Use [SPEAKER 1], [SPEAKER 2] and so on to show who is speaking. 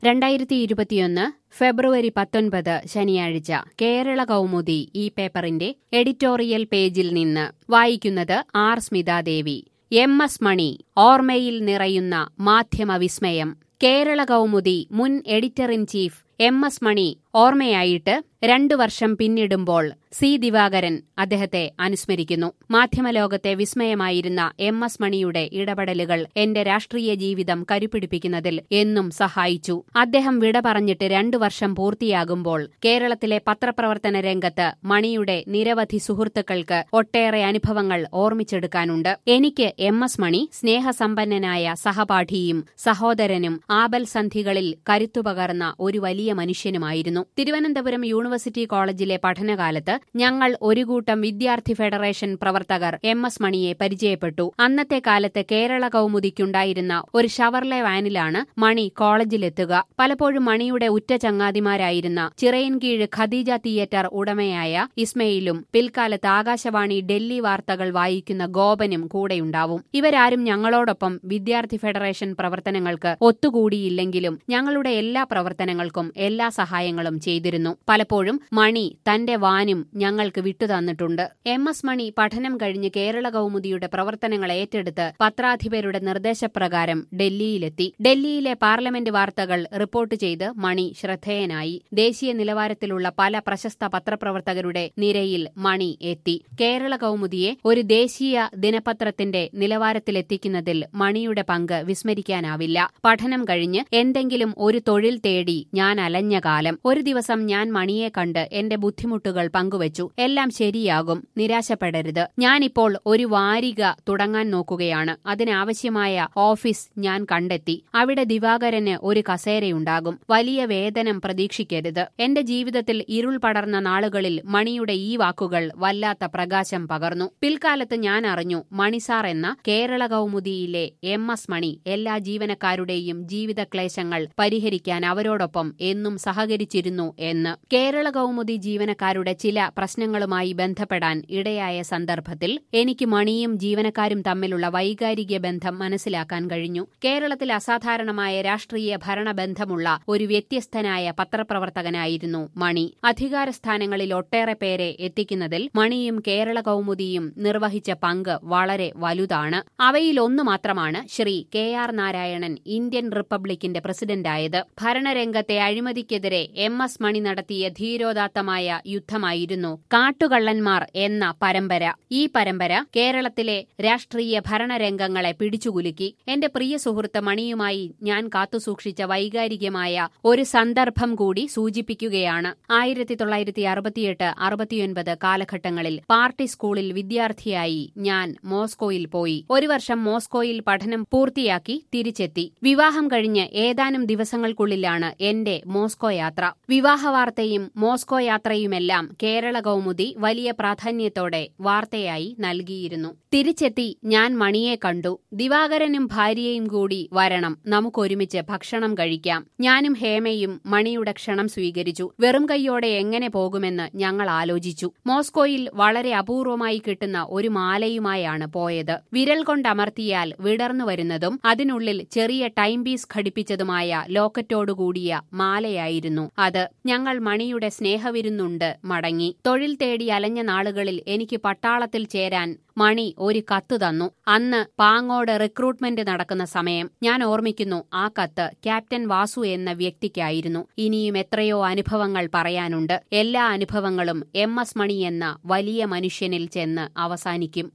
[SPEAKER 1] രണ്ടായിരത്തി ഇരുപത്തിയൊന്ന് ഫെബ്രുവരി പത്തൊൻപത് ശനിയാഴ്ച കേരള കൗമുദി ഈ പേപ്പറിന്റെ എഡിറ്റോറിയൽ പേജിൽ നിന്ന് വായിക്കുന്നത് R Smithadevi M S Mani ഓർമ്മയിൽ നിറയുന്ന മാധ്യമ വിസ്മയം കേരള കൗമുദി മുൻ editor in chief M S Mani ഓർമ്മയായിട്ട് രണ്ടു വർഷം പിന്നിടുമ്പോൾ സി ദിവാകരൻ അദ്ദേഹത്തെ അനുസ്മരിക്കുന്നു മാധ്യമലോകത്തെ വിസ്മയമായിരുന്ന എം എസ് മണിയുടെ ഇടപെടലുകൾ എന്റെ രാഷ്ട്രീയ ജീവിതം കരുപിടിപ്പിക്കുന്നതിൽ എന്നും സഹായിച്ചു അദ്ദേഹം വിട പറഞ്ഞിട്ട് രണ്ടു വർഷം പൂർത്തിയാകുമ്പോൾ കേരളത്തിലെ പത്രപ്രവർത്തന രംഗത്ത് മണിയുടെ നിരവധി സുഹൃത്തുക്കൾക്ക് ഒട്ടേറെ അനുഭവങ്ങൾ ഓർമ്മിച്ചെടുക്കാനുണ്ട് എനിക്ക് എം എസ് മണി സ്നേഹസമ്പന്നനായ സഹപാഠിയും സഹോദരനും ആപൽ സന്ധികളിൽ കരുത്തുപകർന്ന ഒരു വലിയ മനുഷ്യനുമായിരുന്നു തിരുവനന്തപുരം യൂണിവേഴ്സിറ്റി കോളേജിലെ പഠനകാലത്ത് ഞങ്ങൾ ഒരു കൂട്ടം വിദ്യാർത്ഥി ഫെഡറേഷൻ പ്രവർത്തകർ എം എസ് മണിയെ പരിചയപ്പെട്ടു അന്നത്തെ കാലത്ത് കേരള കൗമുദിക്കുണ്ടായിരുന്ന ഒരു ഷവർലെ വാനിലാണ് മണി കോളേജിലെത്തുക പലപ്പോഴും മണിയുടെ ഉറ്റ ചങ്ങാതിമാരായിരുന്ന ചിറയൻകീഴ് ഖദീജ തിയേറ്റർ ഉടമയായ ഇസ്മയിലും പിൽക്കാലത്ത് ആകാശവാണി ഡൽഹി വാർത്തകൾ വായിക്കുന്ന ഗോപനും കൂടെയുണ്ടാവും ഇവരാരും ഞങ്ങളോടൊപ്പം വിദ്യാർത്ഥി ഫെഡറേഷൻ പ്രവർത്തനങ്ങൾക്ക് ഒത്തുകൂടിയില്ലെങ്കിലും ഞങ്ങളുടെ എല്ലാ പ്രവർത്തനങ്ങൾക്കും എല്ലാ സഹായങ്ങളും ചെയ്തിരുന്നു പലപ്പോഴും മണി തന്റെ വാനും ഞങ്ങൾക്ക് വിട്ടുതന്നിട്ടുണ്ട് എം എസ് മണി പഠനം കഴിഞ്ഞ് കേരള കൗമുദിയുടെ പ്രവർത്തനങ്ങൾ ഏറ്റെടുത്ത് പത്രാധിപരുടെ നിർദ്ദേശപ്രകാരം ഡൽഹിയിലെത്തി ഡൽഹിയിലെ പാർലമെന്റ് വാർത്തകൾ റിപ്പോർട്ട് ചെയ്ത് മണി ശ്രദ്ധേയനായി ദേശീയ നിലവാരത്തിലുള്ള പല പ്രശസ്ത പത്രപ്രവർത്തകരുടെ നിരയിൽ മണി എത്തി കേരള കൗമുദിയെ ഒരു ദേശീയ ദിനപത്രത്തിന്റെ നിലവാരത്തിലെത്തിക്കുന്നതിൽ മണിയുടെ പങ്ക് വിസ്മരിക്കാനാവില്ല പഠനം കഴിഞ്ഞ് എന്തെങ്കിലും ഒരു തൊഴിൽ തേടി ഞാൻ അലഞ്ഞ കാലം ഒരു ദിവസം ഞാൻ മണിയെ കണ്ട് എന്റെ ബുദ്ധിമുട്ടുകൾ പങ്കുവച്ചു എല്ലാം ശരിയാകും നിരാശപ്പെടരുത് ഞാനിപ്പോൾ ഒരു വാരിക തുടങ്ങാൻ നോക്കുകയാണ് അതിനാവശ്യമായ ഓഫീസ് ഞാൻ കണ്ടെത്തി അവിടെ ദിവാകരന് ഒരു കസേരയുണ്ടാകും വലിയ വേതനം പ്രതീക്ഷിക്കരുത് എന്റെ ജീവിതത്തിൽ ഇരുൾ പടർന്ന നാളുകളിൽ മണിയുടെ ഈ വാക്കുകൾ വല്ലാത്ത പ്രകാശം പകർന്നു പിൽക്കാലത്ത് ഞാൻ അറിഞ്ഞു മണിസാർ എന്ന കേരള കൗമുദിയിലെ എം എസ് മണി എല്ലാ ജീവനക്കാരുടെയും ജീവിതക്ലേശങ്ങൾ പരിഹരിക്കാൻ അവരോടൊപ്പം എന്നും സഹകരിച്ചിരുന്നു എന്ന് കേരള കൗമുദി ജീവനക്കാരുടെ ചില പ്രശ്നങ്ങളുമായി ബന്ധപ്പെടാൻ ഇടയായ സന്ദർഭത്തിൽ എനിക്ക് മണിയും ജീവനക്കാരും തമ്മിലുള്ള വൈകാരിക ബന്ധം മനസ്സിലാക്കാൻ കഴിഞ്ഞു കേരളത്തിൽ അസാധാരണമായ രാഷ്ട്രീയ ഭരണബന്ധമുള്ള ഒരു വ്യത്യസ്തനായ പത്രപ്രവർത്തകനായിരുന്നു മണി അധികാരസ്ഥാനങ്ങളിൽ ഒട്ടേറെ പേരെ എത്തിക്കുന്നതിൽ മണിയും കേരള കൗമുദിയും നിർവഹിച്ച പങ്ക് വളരെ വലുതാണ് അവയിലൊന്നു മാത്രമാണ് Shri K R Narayanan Indian റിപ്പബ്ലിക്കിന്റെ പ്രസിഡന്റായത് ഭരണരംഗത്തെ അഴിമതിക്കെതിരെ എം എസ് മണി നടത്തിയ ധീരോദാത്തമായ യുദ്ധമായിരുന്നു കാട്ടുകള്ളന്മാർ എന്ന പരമ്പര ഈ പരമ്പര കേരളത്തിലെ രാഷ്ട്രീയ ഭരണരംഗങ്ങളെ പിടിച്ചുകുലുക്കി എന്റെ പ്രിയ സുഹൃത്ത് മണിയുമായി ഞാൻ കാത്തുസൂക്ഷിച്ച വൈകാരികമായ ഒരു സന്ദർഭം കൂടി സൂചിപ്പിക്കുകയാണ് ആയിരത്തി തൊള്ളായിരത്തി അറുപത്തിയെട്ട് അറുപത്തിയൊൻപത് കാലഘട്ടങ്ങളിൽ പാർട്ടി സ്കൂളിൽ വിദ്യാർത്ഥിയായി ഞാൻ മോസ്കോയിൽ പോയി ഒരു വർഷം മോസ്കോയിൽ പഠനം പൂർത്തിയാക്കി തിരിച്ചെത്തി വിവാഹം കഴിഞ്ഞ് ഏതാനും ദിവസങ്ങൾക്കുള്ളിലാണ് എന്റെ മോസ്കോ യാത്ര വിവാഹ വാർത്തയും മോസ്കോ യാത്രയുമെല്ലാം കേരള കൗമുദി വലിയ പ്രാധാന്യത്തോടെ വാർത്തയായി നൽകിയിരുന്നു തിരിച്ചെത്തി ഞാൻ മണിയെ കണ്ടു ദിവാകരനും ഭാര്യയും കൂടി വരണം നമുക്കൊരുമിച്ച് ഭക്ഷണം കഴിക്കാം ഞാനും ഹേമയും മണിയുടെ ക്ഷണം സ്വീകരിച്ചു വെറും കൈയോടെ എങ്ങനെ പോകുമെന്ന് ഞങ്ങൾ ആലോചിച്ചു മോസ്കോയിൽ വളരെ അപൂർവമായി കിട്ടുന്ന ഒരു മാലയുമായാണ് പോയത് വിരൽ കൊണ്ടമർത്തിയാൽ വിടർന്നു വരുന്നതും അതിനുള്ളിൽ ചെറിയ ടൈം പീസ് ഘടിപ്പിച്ചതുമായ ലോക്കറ്റോടുകൂടിയ മാലയായിരുന്നു അത് ഞങ്ങൾ മണിയുടെ സ്നേഹവിരുന്നുണ്ട് മടങ്ങി തൊഴിൽ തേടി അലഞ്ഞ നാളുകളിൽ എനിക്ക് പട്ടാളത്തിൽ ചേരാൻ മണി ഒരു കത്ത് തന്നു അന്ന് പാങ്ങോട് റിക്രൂട്ട്മെന്റ് നടക്കുന്ന സമയം ഞാൻ ഓർമ്മിക്കുന്നു ആ കത്ത് ക്യാപ്റ്റൻ വാസു എന്ന വ്യക്തിക്കായിരുന്നു ഇനിയും എത്രയോ അനുഭവങ്ങൾ പറയാനുണ്ട് എല്ലാ അനുഭവങ്ങളും എം എസ് മണി എന്ന വലിയ മനുഷ്യനിൽ ചെന്ന് അവസാനിക്കും